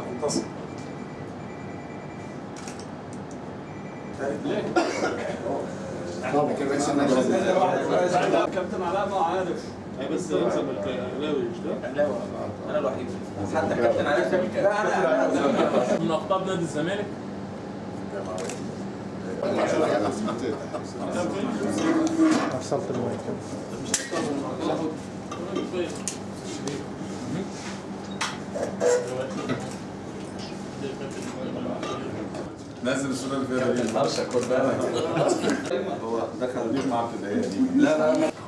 منتصر لكن رئيس النادي كابتن علاء ما عارف اي بس يلزم الكلاوي مش ده؟ انا الوحيد حتى كابتن علاء سامي كان لا انا انا من اقطاب نادي الزمالك وصلت المايك نزل الصوره اللي فيها دي خد بالك هو دخل بيه مع ابتدائيه دي لا لا